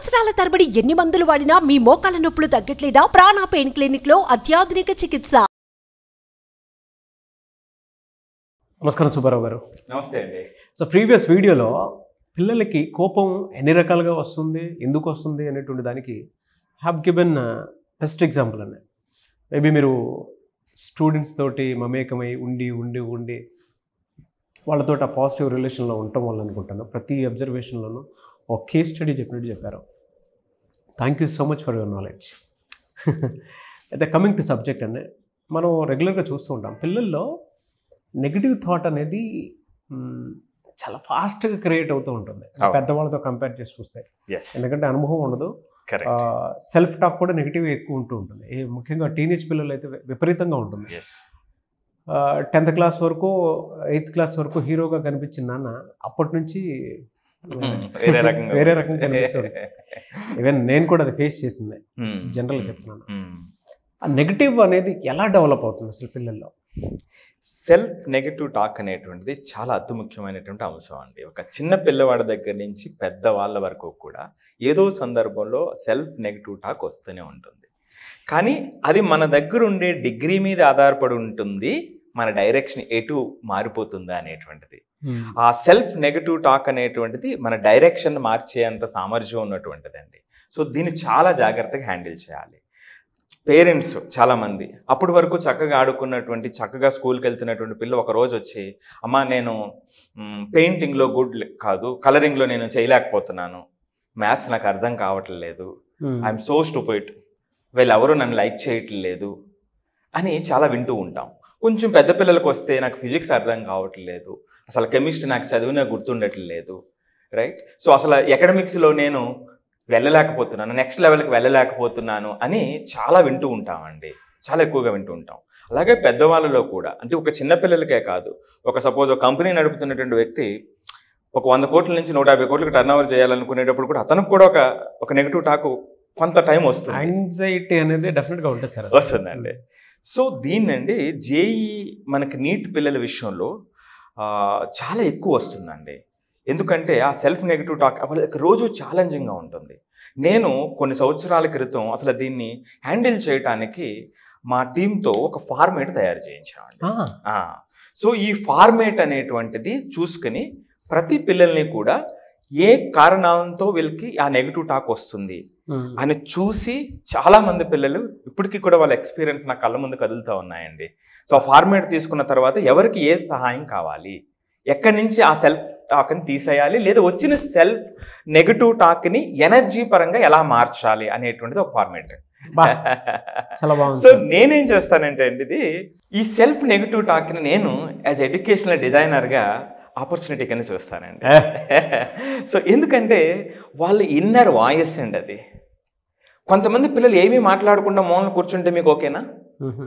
సంవత్సరాల తరబడి ఎన్ని మందులు వాడినా మీ మోకాల నొప్పులు తగ్గట్లేదా ప్రాణ పెయిన్ క్లినిక్ లో అత్యాధునిక చికిత్స నమస్కారం సుబ్బారావు గారు నమస్తే అండి సో ప్రీవియస్ వీడియోలో పిల్లలకి కోపం ఎన్ని రకాలుగా వస్తుంది ఎందుకు వస్తుంది అనేటువంటి దానికి హ్యావ్ గివెన్ బెస్ట్ ఎగ్జాంపుల్ అండి మేబీ మీరు స్టూడెంట్స్ తోటి మమేకమై ఉండి ఉండి ఉండి వాళ్ళతో ఆ పాజిటివ్ రిలేషన్లో ఉండటం వల్ల అనుకుంటాను ప్రతి అబ్జర్వేషన్లోనూ ఒక కేస్ స్టడీ చెప్పినట్టు చెప్పారు thank you so much for your knowledge అయితే కమింగ్ టు సబ్జెక్ట్ అండి మనం రెగ్యులర్గా చూస్తూ ఉంటాం పిల్లల్లో నెగిటివ్ థాట్ అనేది మ్, చాలా ఫాస్ట్గా క్రియేట్ అవుతూ ఉంటుంది అవును. పెద్దవాళ్ళతో కంపేర్ చేసి చూస్తే ఎస్ ఎందుకంటే అనుభవం ఉండదు కరెక్ట్ సెల్ఫ్ టాక్ కూడా నెగిటివ్ ఎక్కువ ఉంటూ ఉంటుంది ఏ ముఖ్యంగా టీనేజ్ పిల్లలు అయితే వి- విపరీతంగా ఉంటుంది ఎస్ టెన్త్ క్లాస్ వరకు ఎయిత్ క్లాస్ వరకు హీరోగా కనిపించిన నాన్న అప్పటి నుంచి వేరే రకంగా వేరే రకంగా కనిపిస్తుంది ఈవెన్ నేను కూడా అది ఫేస్ చేసింది జనరల్గా చెప్తున్నాను ఆ నెగిటివ్ అనేది ఎలా డెవలప్ అవుతుంది అసలు పిల్లల్లో సెల్ఫ్ నెగటివ్ టాక్ అనేటువంటిది చాలా అతి ముఖ్యమైనటువంటి అంశం అండి ఒక చిన్న పిల్లవాడి దగ్గర నుంచి పెద్ద వాళ్ళ వరకు కూడా ఏదో సందర్భంలో సెల్ఫ్ నెగటివ్ టాక్ వస్తూనే ఉంటుంది కానీ అది మన దగ్గర ఉండే డిగ్రీ మీద ఆధారపడి ఉంటుంది మన డైరెక్షన్ ఎటు మారిపోతుందా అనేటువంటిది ఆ సెల్ఫ్ నెగటివ్ టాక్ అనేటువంటిది మన డైరెక్షన్ మార్చేంత సామర్థ్యం ఉన్నటువంటిదండి సో దీన్ని చాలా జాగ్రత్తగా హ్యాండిల్ చేయాలి పేరెంట్స్ చాలామంది అప్పటి వరకు చక్కగా ఆడుకున్నటువంటి చక్కగా స్కూల్కి వెళ్తున్నటువంటి పిల్ల ఒక రోజు వచ్చి అమ్మ నేను పెయింటింగ్లో గుడ్ కాదు కలరింగ్లో నేను చేయలేకపోతున్నాను మ్యాథ్స్ నాకు అర్థం కావట్లేదు ఐఎమ్ సో స్టూపిడ్ వీళ్ళు ఎవరు నన్ను లైక్ చేయట్లేదు అని చాలా వింటూ ఉంటాం కొంచెం పెద్ద పిల్లలకు వస్తే నాకు ఫిజిక్స్ అర్థం కావట్లేదు అసలు కెమిస్ట్రీ నాకు చదివినా గుర్తుండట్లేదు రైట్ సో అసలు ఎకడమిక్స్లో నేను వెళ్ళలేకపోతున్నాను నెక్స్ట్ లెవెల్కి వెళ్ళలేకపోతున్నాను అని చాలా వింటూ ఉంటామండి చాలా ఎక్కువగా వింటూ ఉంటాం అలాగే పెద్దవాళ్ళలో కూడా అంటే ఒక చిన్న పిల్లలకే కాదు ఒక సపోజ్ ఒక కంపెనీ నడుపుతున్నటువంటి వ్యక్తి ఒక వంద కోట్ల నుంచి నూట యాభై కోట్లకు టర్న్ ఓవర్ చేయాలనుకునేటప్పుడు కూడా అతనికి కూడా ఒక ఒక నెగిటివ్ టాక్ కొంత టైం వస్తుంది యాంగ్జైటీ అనేది డెఫినెట్గా ఉంటుంది సార్ వస్తుందండి సో దీన్నండి జేఈ మనకి నీట్ పిల్లల విషయంలో ఆ, చాలా ఎక్కువ వస్తుందండి ఎందుకంటే ఆ సెల్ఫ్ నెగిటివ్ టాక్ వాళ్ళకి రోజు ఛాలెంజింగ్గా ఉంటుంది నేను కొన్ని సంవత్సరాల క్రితం అసలు దీన్ని హ్యాండిల్ చేయటానికి మా టీంతో ఒక ఫార్మేట్ తయారు చేయించామండి ఆ, సో ఈ ఫార్మేట్ అనేటువంటిది చూసుకుని ప్రతి పిల్లల్ని కూడా ఏ కారణాలతో వీళ్ళకి ఆ నెగిటివ్ టాక్ వస్తుంది అని చూసి చాలా మంది పిల్లలు ఇప్పటికీ కూడా వాళ్ళ ఎక్స్పీరియన్స్ నా కళ్ళ ముందు కదులుతూ ఉన్నాయండి సో ఆ ఫార్మేట్ తీసుకున్న తర్వాత ఎవరికి ఏ సహాయం కావాలి ఎక్కడి నుంచి ఆ సెల్ఫ్ టాక్ని తీసేయాలి లేదా వచ్చిన సెల్ఫ్ నెగటివ్ టాక్ని ఎనర్జీ పరంగా ఎలా మార్చాలి అనేటువంటిది ఒక ఫార్మేట్ బా, చాలా బాగుంది సో సార్. నేనేం చేస్తానంటే అండి ఇది ఈ సెల్ఫ్ నెగటివ్ టాక్ని నేను యాజ్ ఎడ్యుకేషనల్ డిజైనర్గా ఆపర్చునిటీ కింద చూస్తానండి ఏ, సో ఎందుకంటే వాళ్ళ ఇన్నర్ వాయిస్ అండి అది కొంతమంది పిల్లలు ఏమీ మాట్లాడకుండా మౌనం కూర్చుంటే మీకు ఓకేనా మ్హూ.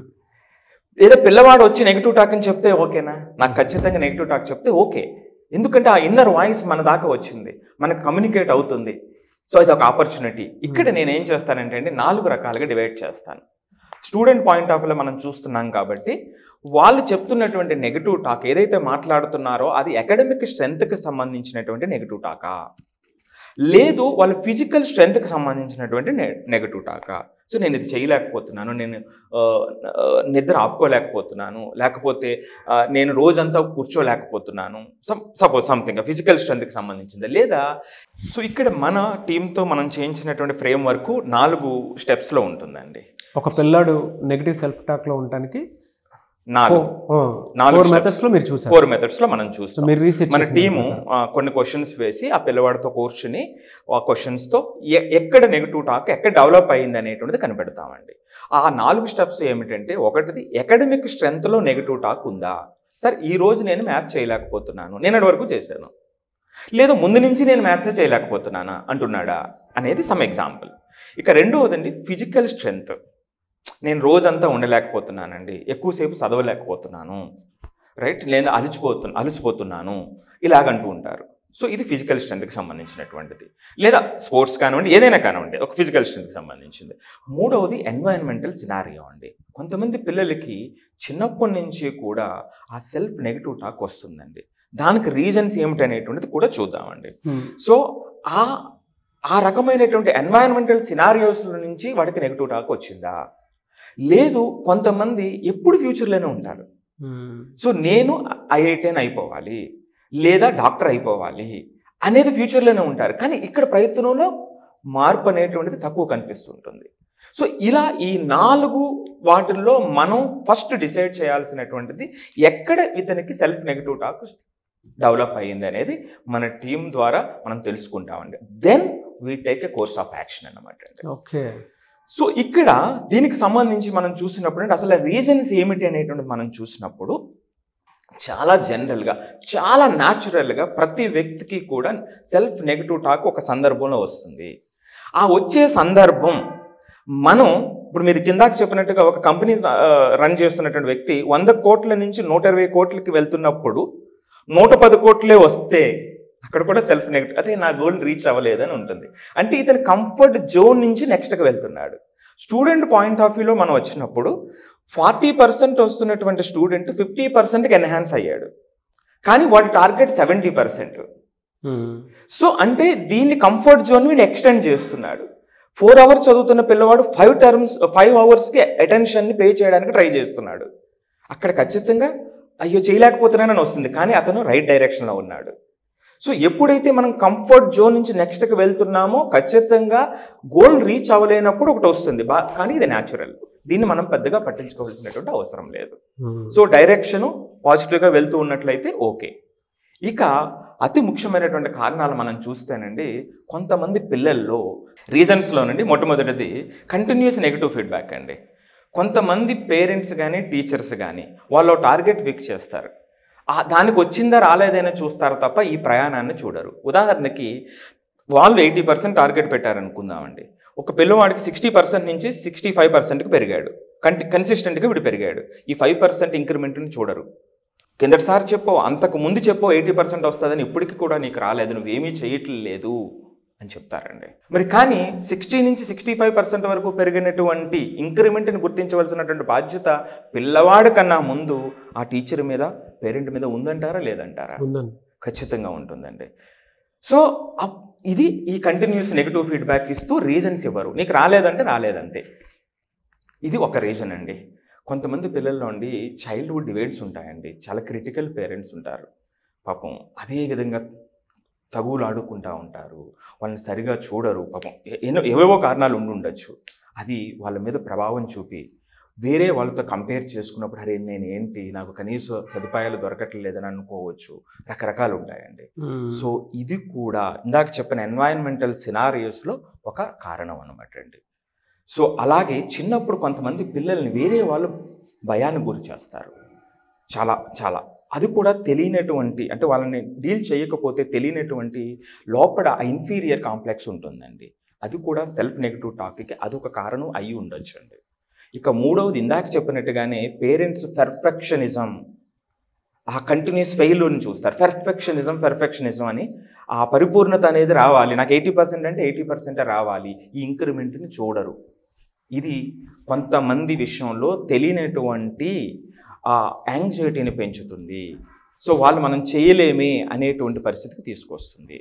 ఏదో పిల్లవాడు వచ్చి నెగిటివ్ టాక్ అని చెప్తే ఓకేనా నాకు ఖచ్చితంగా నెగిటివ్ టాక్ చెప్తే ఓకే ఎందుకంటే ఆ ఇన్నర్ వాయిస్ మన దాకా వచ్చింది మనకు కమ్యూనికేట్ అవుతుంది సో ఇది ఒక ఆపర్చునిటీ ఇక్కడ నేను ఏం చేస్తానంటే అండి నాలుగు రకాలుగా డివైడ్ చేస్తాను స్టూడెంట్ పాయింట్ ఆఫ్ వ్యూలో మనం చూస్తున్నాం కాబట్టి వాళ్ళు చెప్తున్నటువంటి నెగిటివ్ టాక్ ఏదైతే మాట్లాడుతున్నారో అది అకాడమిక్ స్ట్రెంగ్త్కి సంబంధించినటువంటి నెగిటివ్ టాకా లేదు వాళ్ళ ఫిజికల్ స్ట్రెంగ్త్కి సంబంధించినటువంటి నెగటివ్ టాకా సో నేను ఇది చేయలేకపోతున్నాను నేను ఆ, ఆ, నిద్ర ఆపుకోలేకపోతున్నాను లేకపోతే ఆ, నేను రోజంతా కూర్చోలేకపోతున్నాను సమ్ సపోజ్ సంథింగ్ ఫిజికల్ స్ట్రెంత్కి సంబంధించింది లేదా సో ఇక్కడ మన టీంతో మనం చేయించినటువంటి ఫ్రేమ్ వర్క్ నాలుగు స్టెప్స్లో ఉంటుందండి ఒక పిల్లాడు నెగిటివ్ సెల్ఫ్ టాక్ లో ఉండటానికి నాలుగు నాలుగు ఫోర్ steps. మెథడ్స్ లో మీరు చూసారు ఫోర్ మెథడ్స్లో మనం సో చూస్తాం మీరు రీసెర్చ్ మన టీము ఆ, కొన్ని క్వశ్చన్స్ వేసి ఆ పిల్లవాడితో కూర్చుని ఆ క్వశ్చన్స్తో ఎక్కడ నెగిటివ్ టాక్ ఎక్కడ డెవలప్ అయ్యింది అనేటువంటిది కనిపెడతామండి ఆ నాలుగు స్టెప్స్ ఏమిటంటే ఒకటిది అకాడమిక్ స్ట్రెంగ్త్లో నెగిటివ్ టాక్ ఉందా సార్ ఈ రోజు నేను మ్యాథ్స్ చేయలేకపోతున్నాను నేను వరకు చేశాను లేదు ముందు నుంచి నేను మ్యాథ్సే చేయలేకపోతున్నానా అంటున్నాడా అనేది సమ్ ఎగ్జాంపుల్ ఇక రెండవదండి ఫిజికల్ స్ట్రెంగ్త్ నేను రోజంతా ఉండలేకపోతున్నానండి ఎక్కువసేపు చదవలేకపోతున్నాను రైట్ నేను అలసిపోతున్నా అలసిపోతున్నాను ఇలాగంటూ ఉంటారు సో ఇది ఫిజికల్ స్ట్రెంత్కి సంబంధించినటువంటిది లేదా స్పోర్ట్స్ కానివ్వండి ఏదైనా కానివ్వండి ఒక ఫిజికల్ స్ట్రెంత్కి సంబంధించింది మూడవది ఎన్వైరన్మెంటల్ సినారియో అండి కొంతమంది పిల్లలకి చిన్నప్పటి నుంచి కూడా ఆ సెల్ఫ్ నెగిటివ్ టాక్ వస్తుందండి దానికి రీజన్స్ ఏమిటనేటువంటిది కూడా చూద్దామండి సో ఆ ఆ రకమైనటువంటి ఎన్వైరన్మెంటల్ సినారియోస్ నుంచి వాడికి నెగిటివ్ టాక్ వచ్చిందా లేదు కొంతమంది ఎప్పుడు ఫ్యూచర్లోనే ఉంటారు సో నేను ఐఐటిఎన్ అయిపోవాలి లేదా డాక్టర్ అయిపోవాలి అనేది ఫ్యూచర్లోనే ఉంటారు కానీ ఇక్కడ ప్రయత్నంలో మార్పు అనేటువంటిది తక్కువ కనిపిస్తుంటుంది సో ఇలా ఈ నాలుగు వాటిల్లో మనం ఫస్ట్ డిసైడ్ చేయాల్సినటువంటిది ఎక్కడ ఇతనికి సెల్ఫ్ నెగిటివ్ టాక్ డెవలప్ అయ్యింది అనేది మన టీం ద్వారా మనం తెలుసుకుంటామండి then we take a course of action అన్నమాట అండి ఓకే సో ఇక్కడ దీనికి సంబంధించి మనం చూసినప్పుడు అంటే అసలు రీజన్స్ ఏమిటి అనేటువంటిది మనం చూసినప్పుడు చాలా జనరల్గా చాలా న్యాచురల్గా ప్రతి వ్యక్తికి కూడా సెల్ఫ్ నెగిటివ్ టాక్ ఒక సందర్భంలో వస్తుంది ఆ వచ్చే సందర్భం మనం ఇప్పుడు మీరు కిందాక చెప్పినట్టుగా ఒక కంపెనీ రన్ చేస్తున్నటువంటి వ్యక్తి వంద కోట్ల నుంచి నూట ఇరవై కోట్లకి వెళ్తున్నప్పుడు నూట పది కోట్లే వస్తే అక్కడ కూడా సెల్ఫ్ నెగిటివ్ అదే నా గోల్ రీచ్ అవ్వలేదని ఉంటుంది అంటే ఇతను కంఫర్ట్ జోన్ నుంచి నెక్స్ట్కి వెళ్తున్నాడు స్టూడెంట్ పాయింట్ ఆఫ్ వ్యూలో మనం వచ్చినప్పుడు ఫార్టీ పర్సెంట్ వస్తున్నటువంటి స్టూడెంట్ ఫిఫ్టీ పర్సెంట్కి ఎన్హాన్స్ అయ్యాడు కానీ వాడి టార్గెట్ సెవెంటీ పర్సెంట్ సో అంటే దీన్ని కంఫర్ట్ జోన్ వీడు ఎక్స్టెండ్ చేస్తున్నాడు ఫోర్ అవర్స్ చదువుతున్న పిల్లవాడు ఫైవ్ టర్మ్స్ ఫైవ్ అవర్స్కి అటెన్షన్ని పే చేయడానికి ట్రై చేస్తున్నాడు అక్కడ ఖచ్చితంగా అయ్యో చేయలేకపోతున్నానని వస్తుంది కానీ అతను రైట్ డైరెక్షన్లో ఉన్నాడు సో ఎప్పుడైతే మనం కంఫర్ట్ జోన్ నుంచి నెక్స్ట్కి వెళ్తున్నామో ఖచ్చితంగా గోల్ రీచ్ అవ్వలేనప్పుడు ఒకటి వస్తుంది బా కానీ ఇది న్యాచురల్ దీన్ని మనం పెద్దగా పట్టించుకోవాల్సినటువంటి అవసరం లేదు సో డైరెక్షను పాజిటివ్గా వెళ్తూ ఉన్నట్లయితే ఓకే ఇక అతి ముఖ్యమైనటువంటి కారణాలు మనం చూస్తేనండి కొంతమంది పిల్లల్లో రీజన్స్లోనండి మొట్టమొదటిది కంటిన్యూస్ నెగిటివ్ ఫీడ్బ్యాక్ అండి కొంతమంది పేరెంట్స్ కానీ టీచర్స్ కానీ వాళ్ళు టార్గెట్ ఫిక్స్ చేస్తారు ఆ దానికి వచ్చిందా రాలేదైనా చూస్తారు తప్ప ఈ ప్రయాణాన్ని చూడరు ఉదాహరణకి వాళ్ళు ఎయిటీ పర్సెంట్ టార్గెట్ పెట్టారనుకుందామండి ఒక పిల్లవాడికి సిక్స్టీ పర్సెంట్ నుంచి సిక్స్టీ ఫైవ్ పర్సెంట్కి పెరిగాడు కంటి కన్సిస్టెంట్గా వీడు పెరిగాడు ఈ ఫైవ్ పర్సెంట్ ఇంక్రిమెంట్ని చూడరు కిందటిసారి చెప్పో అంతకు ముందు చెప్పో ఎయిటీ పర్సెంట్ వస్తుందని ఇప్పటికీ కూడా నీకు రాలేదు నువ్వేమీ చేయట్లేదు అని చెప్తారండి మరి కానీ సిక్స్టీ నుంచి సిక్స్టీ ఫైవ్ పర్సెంట్ వరకు పెరిగినటువంటి ఇంక్రిమెంట్ని గుర్తించవలసినటువంటి బాధ్యత పిల్లవాడి కన్నా ముందు ఆ టీచర్ మీద పేరెంట్ మీద ఉందంటారా లేదంటారా ఉందండి ఖచ్చితంగా ఉంటుందండి సో అప్- ఇది ఈ కంటిన్యూస్ నెగిటివ్ ఫీడ్బ్యాక్ ఇస్తూ రీజన్స్ ఇవ్వరు నీకు రాలేదంటే రాలేదంతే ఇది ఒక రీజన్ అండి కొంతమంది పిల్లల్లో ఉండి చైల్డ్హుడ్ డివైడ్స్ ఉంటాయండి చాలా క్రిటికల్ పేరెంట్స్ ఉంటారు పాపం అదే విధంగా తగులు ఆడుకుంటా ఉంటారు వాళ్ళని సరిగా చూడరు పాపం ఎ- ఎన్నో ఏవేవో కారణాలు ఉండి ఉండొచ్చు అది వాళ్ళ మీద ప్రభావం చూపి వేరే వాళ్ళతో కంపేర్ చేసుకున్నప్పుడు అరే నేను ఏంటి నాకు కనీస సదుపాయాలు దొరకట్లేదని అనుకోవచ్చు రకరకాలు ఉంటాయండి సో ఇది కూడా ఇందాక చెప్పిన ఎన్వైరన్మెంటల్ సినారియోస్లో ఒక కారణం అనమాట అండి సో అలాగే చిన్నప్పుడు కొంతమంది పిల్లల్ని వేరే వాళ్ళు భయాన్ని గురి చేస్తారు చాలా చాలా అది కూడా తెలియనటువంటి అంటే వాళ్ళని డీల్ చేయకపోతే తెలియనటువంటి లోపల ఆ ఇన్ఫీరియర్ కాంప్లెక్స్ ఉంటుందండి అది కూడా సెల్ఫ్ నెగిటివ్ టాక్కి అదొక కారణం అయి ఉండొచ్చు అండి ఇక మూడవది ఇందాక చెప్పినట్టుగానే పేరెంట్స్ పెర్ఫెక్షనిజం ఆ కంటిన్యూస్ ఫెయిల్యూర్ని చూస్తారు పెర్ఫెక్షనిజం పెర్ఫెక్షనిజం అని ఆ పరిపూర్ణత అనేది రావాలి నాకు ఎయిటీ పర్సెంట్ అంటే ఎయిటీ పర్సెంటే రావాలి ఈ ఇంక్రిమెంట్ని చూడరు ఇది కొంతమంది విషయంలో తెలియనటువంటి ఆ యాంగ్జైటీని పెంచుతుంది సో వాళ్ళు మనం చేయలేమే అనేటువంటి పరిస్థితికి తీసుకొస్తుంది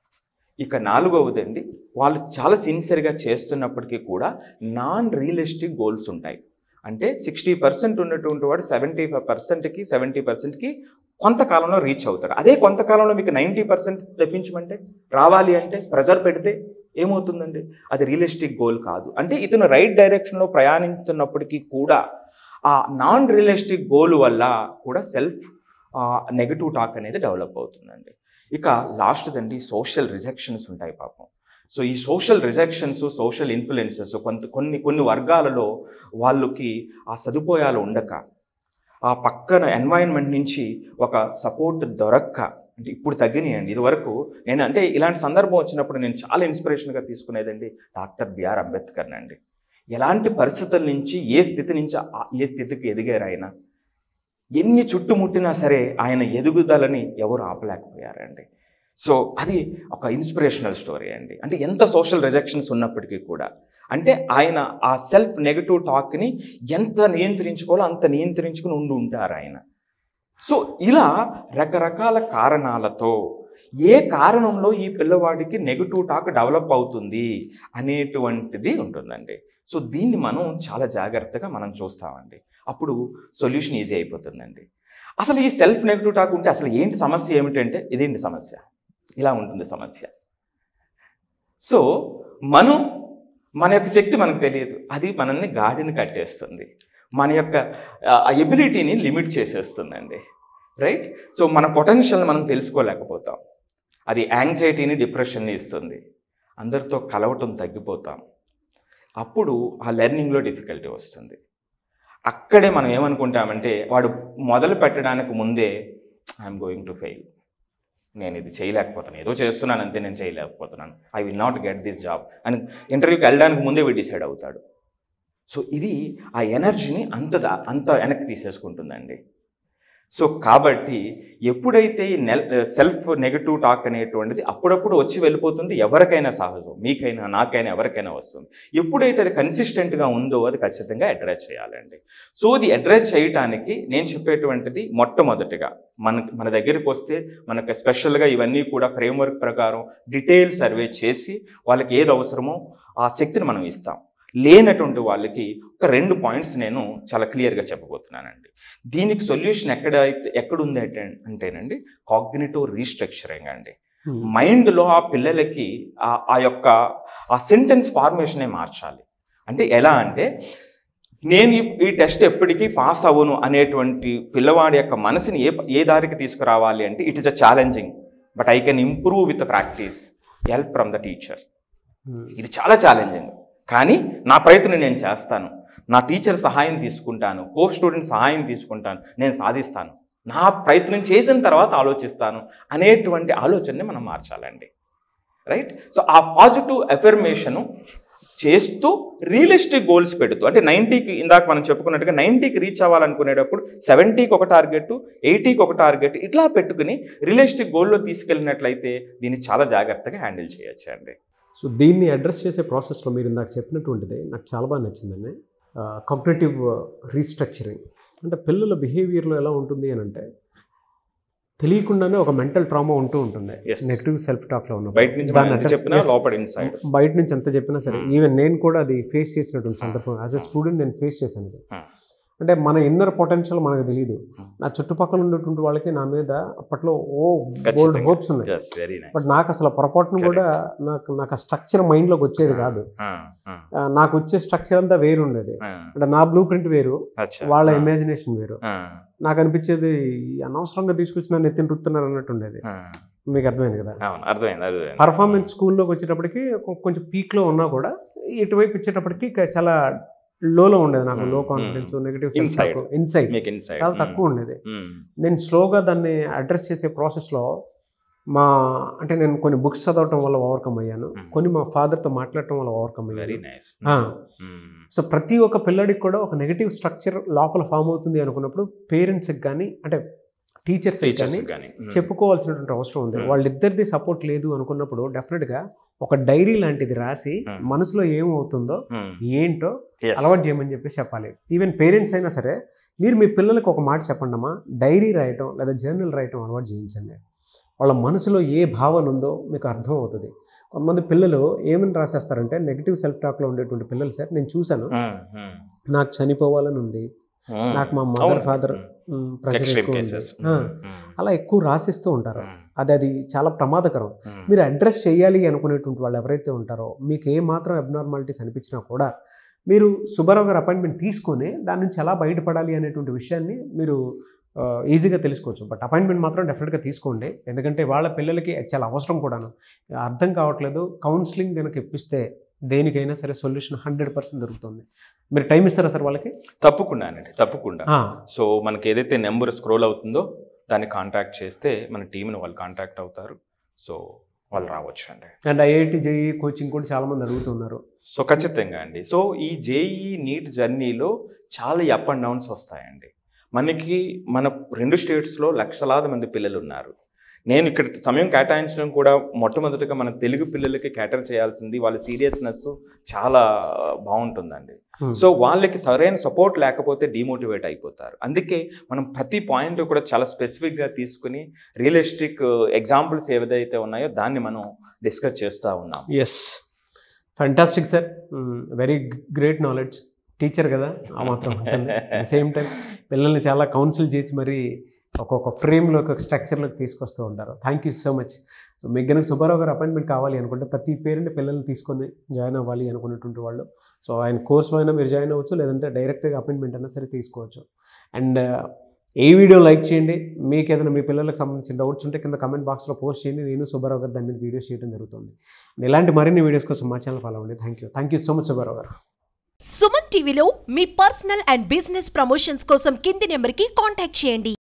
ఇక నాలుగవదండి వాళ్ళు చాలా సిన్సియర్గా చేస్తున్నప్పటికీ కూడా నాన్ రియలిస్టిక్ గోల్స్ ఉంటాయి అంటే సిక్స్టీ పర్సెంట్ ఉన్నటువంటి వాడు సెవెంటీ ఫైవ్ పర్సెంట్కి సెవెంటీ పర్సెంట్కి కొంతకాలంలో రీచ్ అవుతాడు అదే కొంతకాలంలో మీకు నైంటీ పర్సెంట్ తెప్పించమంటే రావాలి అంటే ప్రెజర్ పెడితే ఏమవుతుందండి అది రియలిస్టిక్ గోల్ కాదు అంటే ఇతను రైట్ డైరెక్షన్లో ప్రయాణిస్తున్నప్పటికీ కూడా ఆ నాన్ రియలిస్టిక్ గోల్ వల్ల కూడా సెల్ఫ్ నెగటివ్ టాక్ అనేది డెవలప్ అవుతుందండి ఇక లాస్ట్దండి సోషల్ రిజెక్షన్స్ ఉంటాయి పాపం సో ఈ సోషల్ రిజెక్షన్స్ సోషల్ ఇన్ఫ్లుయెన్సెస్ కొంత కొన్ని కొన్ని వర్గాలలో వాళ్ళకి ఆ సదుపాయాలు ఉండక ఆ పక్కన ఎన్వైరన్మెంట్ నుంచి ఒక సపోర్ట్ దొరక్క అంటే ఇప్పుడు తగ్గినాయండి ఇది వరకు నేను అంటే ఇలాంటి సందర్భం వచ్చినప్పుడు నేను చాలా ఇన్స్పిరేషన్గా తీసుకునేదండి డాక్టర్ బిఆర్ అంబేద్కర్ అండి ఎలాంటి పరిస్థితుల నుంచి ఏ స్థితి నుంచి ఆ- ఏ స్థితికి ఎదిగారు ఆయన ఎన్ని చుట్టుముట్టినా సరే ఆయన ఎదుగుదలని ఎవరు ఆపలేకపోయారండి సో అది ఒక ఇన్స్పిరేషనల్ స్టోరీ అండి అంటే ఎంత సోషల్ రిజెక్షన్స్ ఉన్నప్పటికీ కూడా అంటే ఆయన ఆ సెల్ఫ్ నెగటివ్ టాక్ని ఎంత నియంత్రించుకోవాలో అంత నియంత్రించుకుని ఉండి ఉంటారు ఆయన సో ఇలా రకరకాల కారణాలతో ఏ కారణంలో ఈ పిల్లవాడికి నెగిటివ్ టాక్ డెవలప్ అవుతుంది అనేటువంటిది ఉంటుందండి సో దీన్ని మనం చాలా జాగ్రత్తగా మనం చూస్తామండి అప్పుడు సొల్యూషన్ ఈజీ అయిపోతుందండి అసలు ఈ సెల్ఫ్ నెగిటివ్ టాక్ ఉంటే అసలు ఏంటి సమస్య ఏమిటంటే ఇదేంటి సమస్య ఇలా ఉంటుంది సమస్య సో మనం మన యొక్క శక్తి మనకు తెలియదు అది మనల్ని గాడిని కట్టేస్తుంది మన యొక్క ఎబిలిటీని లిమిట్ చేసేస్తుందండి రైట్ సో మన పొటెన్షియల్ మనం తెలుసుకోలేకపోతాం అది యాంగ్జైటీని డిప్రెషన్ని ఇస్తుంది అందరితో కలవటం తగ్గిపోతాం అప్పుడు ఆ లెర్నింగ్లో డిఫికల్టీ వస్తుంది అక్కడే మనం ఏమనుకుంటామంటే వాడు మొదలు పెట్టడానికి ముందే ఐఎమ్ గోయింగ్ టు ఫెయిల్ నేను ఇది చేయలేకపోతున్నాను ఏదో చేస్తున్నాను అంతే నేను చేయలేకపోతున్నాను I will not get this job అని ఇంటర్వ్యూకి వెళ్ళడానికి ముందే వీడు డిసైడ్ అవుతాడు సో ఇది ఆ ఎనర్జీని అంత దా- అంత వెనక్కి తీసేసుకుంటుందండి సో కాబట్టి ఎప్పుడైతే ఈ నెల్ సెల్ఫ్ నెగటివ్ టాక్ అనేటువంటిది అప్పుడప్పుడు వచ్చి వెళ్ళిపోతుంది ఎవరికైనా సహజం మీకైనా నాకైనా ఎవరికైనా వస్తుంది ఎప్పుడైతే అది కన్సిస్టెంట్గా ఉందో అది ఖచ్చితంగా అడ్రస్ చేయాలండి సో ఇది అడ్రస్ చేయటానికి నేను చెప్పేటువంటిది మొట్టమొదటిగా మన మన దగ్గరికి వస్తే మనకు స్పెషల్గా ఇవన్నీ కూడా ఫ్రేమ్వర్క్ ప్రకారం డీటెయిల్ సర్వే చేసి వాళ్ళకి ఏది అవసరమో ఆ శక్తిని మనం ఇస్తాం లేనటువంటి వాళ్ళకి ఒక రెండు పాయింట్స్ నేను చాలా క్లియర్గా చెప్పబోతున్నానండి దీనికి సొల్యూషన్ ఎక్కడ అయితే ఎక్కడుంది అంటే అంటేనండి కాగ్నిటివ్ రీస్ట్రక్చరింగ్ అండి మైండ్లో ఆ పిల్లలకి ఆ ఆ యొక్క ఆ సెంటెన్స్ ఫార్మేషనే మార్చాలి అంటే ఎలా అంటే నేను ఈ- ఈ టెస్ట్ ఎప్పటికీ పాస్ అవ్వను అనేటువంటి పిల్లవాడి యొక్క మనసుని ఏ ఏ దారికి తీసుకురావాలి అంటే it is a challenging but I can improve with practice help from the teacher ఇది చాలా ఛాలెంజింగ్ కానీ నా ప్రయత్నం నేను చేస్తాను నా టీచర్ సహాయం తీసుకుంటాను కో స్టూడెంట్ సహాయం తీసుకుంటాను నేను సాధిస్తాను నా ప్రయత్నం చేసిన తర్వాత ఆలోచిస్తాను అనేటువంటి ఆలోచనని మనం మార్చాలండి రైట్ సో ఆ పాజిటివ్ ఎఫర్మేషను చేస్తూ రియలిస్టిక్ గోల్స్ పెడుతూ అంటే నైంటీకి ఇందాక మనం చెప్పుకున్నట్టుగా నైంటీకి రీచ్ అవ్వాలనుకునేటప్పుడు సెవెంటీకి ఒక టార్గెట్ ఎయిటీకి ఒక టార్గెట్ ఇట్లా పెట్టుకుని రియలిస్టిక్ గోల్లో తీసుకెళ్ళినట్లయితే దీన్ని చాలా జాగ్రత్తగా హ్యాండిల్ చేయొచ్చు అండి సో దీన్ని అడ్రస్ చేసే ప్రాసెస్లో మీరు ఇందాక చెప్పినటువంటిది నాకు చాలా బాగా నచ్చిందండి కాగ్నేటివ్ రీస్ట్రక్చరింగ్ అంటే పిల్లల బిహేవియర్లో ఎలా ఉంటుంది అని అంటే తెలియకుండానే ఒక మెంటల్ ట్రామా ఉంటూ ఉంటుంది Yes. నెగిటివ్ సెల్ఫ్ టాక్లో ఉన్న బయట నుంచి మనం ఎంత చెప్పినా లోపల ఇన్సైడ్ బయట నుంచి ఎంత చెప్పినా సరే Hmm. ఈవెన్ నేను కూడా అది ఫేస్ చేసినటువంటి Hmm. సందర్భం యాజ్ ఎ Hmm. స్టూడెంట్ నేను ఫేస్ చేశాను ఇది Hmm. అంటే మన ఇన్నర్ పొటెన్షియల్ మనకు తెలియదు Hmm. నా చుట్టుపక్కల ఉన్నటువంటి వాళ్ళకి నా మీద అప్పట్లో ఓ బోల్డ్ ఖచ్చితంగా. హోప్స్ ఉన్నాయి వెరీ బట్ నాకు అసలు పొరపాటును కూడా నాకు నాకు ఆ స్ట్రక్చర్ మైండ్లోకి వచ్చేది కాదు ఆ, నాకు వచ్చే స్ట్రక్చర్ అంతా వేరు ఉండేది అంటే నా బ్లూ ప్రింట్ వేరు వాళ్ళ ఇమాజినేషన్ వేరు నాకు అనిపించేది ఈ అనవసరంగా తీసుకొచ్చిన నెత్తిని రుతున్నారు అన్నట్టు ఉండేది మీకు అర్థమైంది కదా అవును అర్థమైంది అర్థమైంది పర్ఫార్మెన్స్ స్కూల్లోకి వచ్చేటప్పటికి కొ- కొంచెం పీక్లో ఉన్నా కూడా ఇటువైపు వచ్చేటప్పటికి క- చాలా లోలో ఉండేది నాకు Hmm, లో hmm. Confidence negative Inside. Inside మీకు ఇన్సైడ్ చాలా తక్కువ ఉండేది నేను స్లోగా దాన్ని అడ్రస్ చేసే ప్రాసెస్లో మా అంటే నేను కొన్ని బుక్స్ చదవటం వల్ల ఓవర్కమ్ అయ్యాను Hmm. కొన్ని మా ఫాదర్తో మాట్లాడటం వల్ల ఓవర్కమ్ వెరీ అయ్యాను నైస్ ఆ. సో ప్రతి ఒక్క పిల్లడికి కూడా ఒక నెగిటివ్ స్ట్రక్చర్ లోపల ఫామ్ అవుతుంది అనుకున్నప్పుడు పేరెంట్స్కి కానీ అంటే టీచర్స్కి టీచర్స్ కానీ కానీ చెప్పుకోవాల్సినటువంటి అవసరం ఉంది Hmm. వాళ్ళిద్దరిది సపోర్ట్ లేదు అనుకున్నప్పుడు డెఫినెట్గా ఒక డైరీ లాంటిది రాసి Hmm. మనసులో ఏమవుతుందో ఏంటో అలవాటు చేయమని చెప్పేసి చెప్పాలి ఈవెన్ పేరెంట్స్ అయినా సరే మీరు మీ పిల్లలకు ఒక మాట చెప్పండి అమ్మా డైరీ రాయటం లేదా జర్నల్ రాయటం అలవాటు చేయించండి వాళ్ళ మనసులో ఏ భావన ఉందో మీకు అర్థం అవుతుంది కొంతమంది పిల్లలు ఏమని రాసేస్తారంటే నెగిటివ్ సెల్ఫ్ టాక్లో ఉండేటువంటి పిల్లలు సార్ నేను చూశాను నాకు చనిపోవాలని ఉంది నాకు మా మదర్ ఫాదర్ ప్రెషర్ ఎక్స్ట్రీమ్ ఎక్కువ ఉంది. కేసెస్ ఆ, అలా ఎక్కువ రాసిస్తూ ఉంటారు అది అది చాలా ప్రమాదకరం మీరు అడ్రస్ చేయాలి అనుకునేటువంటి వాళ్ళు ఎవరైతే ఉంటారో మీకు ఏ మాత్రం అబ్నార్మాలిటీస్ అనిపించినా కూడా మీరు సుబ్బారావు గారు అపాయింట్మెంట్ తీసుకొని దాని నుంచి ఎలా బయటపడాలి అనేటువంటి విషయాన్ని మీరు ఆ, ఈజీగా తెలుసుకోవచ్చు బట్ అపాయింట్మెంట్ మాత్రం డెఫినెట్గా తీసుకోండి ఎందుకంటే వాళ్ళ పిల్లలకి అది చాలా అవసరం కూడాను అర్థం కావట్లేదు కౌన్సిలింగ్ కనుక ఇప్పిస్తే దేనికైనా సరే సొల్యూషన్ హండ్రెడ్ పర్సెంట్ దొరుకుతుంది మీరు టైం ఇస్తారా సార్ వాళ్ళకి తప్పకుండా అండి తప్పకుండా ఆ, సో మనకి ఏదైతే నెంబర్ స్క్రోల్ అవుతుందో దాన్ని కాంటాక్ట్ చేస్తే మన టీంని వాళ్ళు కాంటాక్ట్ అవుతారు సో వాళ్ళు రావచ్చు అండి అండ్ ఐఐటి జేఈ కోచింగ్ కూడా చాలామంది అడుగుతున్నారు సో ఖచ్చితంగా అండి సో ఈ జేఈ నీట్ జర్నీలో చాలా అప్ అండ్ డౌన్స్ వస్తాయండి మనకి మన రెండు స్టేట్స్లో లక్షలాది మంది పిల్లలు ఉన్నారు నేను ఇక్కడ సమయం కేటాయించడం కూడా మొట్టమొదటిగా మన తెలుగు పిల్లలకి కేటర్ చేయాల్సింది వాళ్ళ సీరియస్నెస్ చాలా బాగుంటుందండి Hmm. సో వాళ్ళకి సరైన సపోర్ట్ లేకపోతే డిమోటివేట్ అయిపోతారు అందుకే మనం ప్రతి పాయింట్ కూడా చాలా స్పెసిఫిక్గా తీసుకుని రియలిస్టిక్ ఎగ్జాంపుల్స్ ఏదైతే ఉన్నాయో దాన్ని మనం డిస్కస్ చేస్తూ ఉన్నాం yes fantastic sir very great knowledge teacher కదా ఆ మాత్రం సేమ్ టైం పిల్లల్ని చాలా కౌన్సిల్ చేసి మరి ఒక్కొక్క ఫ్రేమ్లో ఒక స్ట్రక్చర్లోకి తీసుకొస్తూ ఉంటారు thank you so much so మీకు కనుక సుబ్బారావు గారు అపాయింట్మెంట్ కావాలి అనుకుంటే ప్రతి పేరెంట్ పిల్లల్ని తీసుకొని జాయిన్ అవ్వాలి అనుకున్నటువంటి వాళ్ళు సో ఆయన కోర్సులో అయినా మీరు జాయిన్ అవ్వచ్చు లేదంటే డైరెక్ట్గా అపాయింట్మెంట్ అయినా సరే తీసుకోవచ్చు అండ్ ఏ వీడియో లైక్ చేయండి మీకు ఏదైనా మీ పిల్లలకు సంబంధించిన డౌట్స్ ఉంటే కింద కమెంట్ బాక్స్లో పోస్ట్ చేయండి నేను సుబ్బారావు గారు దాని మీద వీడియోస్ చేయడం జరుగుతుంది ఇలాంటి మరిన్ని వీడియోస్ కోసం మా ఛానల్ ఫాలో అవ్వండి thank you thank you so much Subbarao garu Suman టీవీలో మీ పర్సనల్ అండ్ బిజినెస్ ప్రమోషన్స్ కోసం కింది నెంబర్కి కాంటాక్ట్ చేయండి